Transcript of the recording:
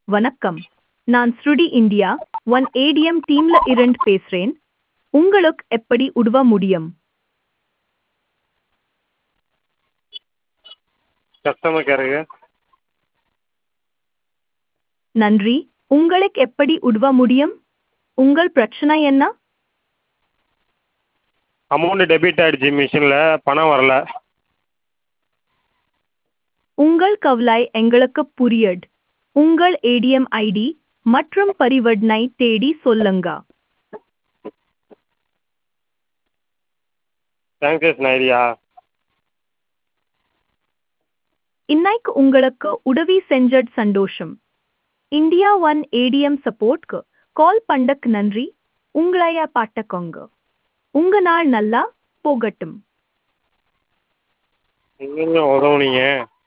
வணக்கம் நான் ஸ்ருடி இந்தியா ஒன் ஏடிஎம் டீம்ல இருந்து பேசுறேன் உங்களுக்கு எப்படி உதவ முடியும் கஸ்டமர் கேருக்கு நன்றி உங்களுக்கு எப்படி உதவ முடியும் உங்கள் பிரச்சனை என்ன அமௌண்ட் டெபிட் ஆயிடுச்சு மிஷினில் பணம் வரல உங்கள் கவலை எங்களுக்கு புரியுது உங்கள் ஏடிஎம் ஐடி மற்றும் பரிவர்த்தனை தேடி சொல்லுங்க டிரான்சாக்ஷன் ஐடியா இன்னைக்கு உங்களுக்கு உதவி செஞ்சது சந்தோஷம் இந்தியா ஒன் ஏடிஎம் சப்போர்ட்க்கு கால் பண்ணக்கு நன்றி உங்களைய பாட்டக்கோங்க உங்க நாள் நல்லா போகட்டும் எங்கெங்க உதவுனீங்க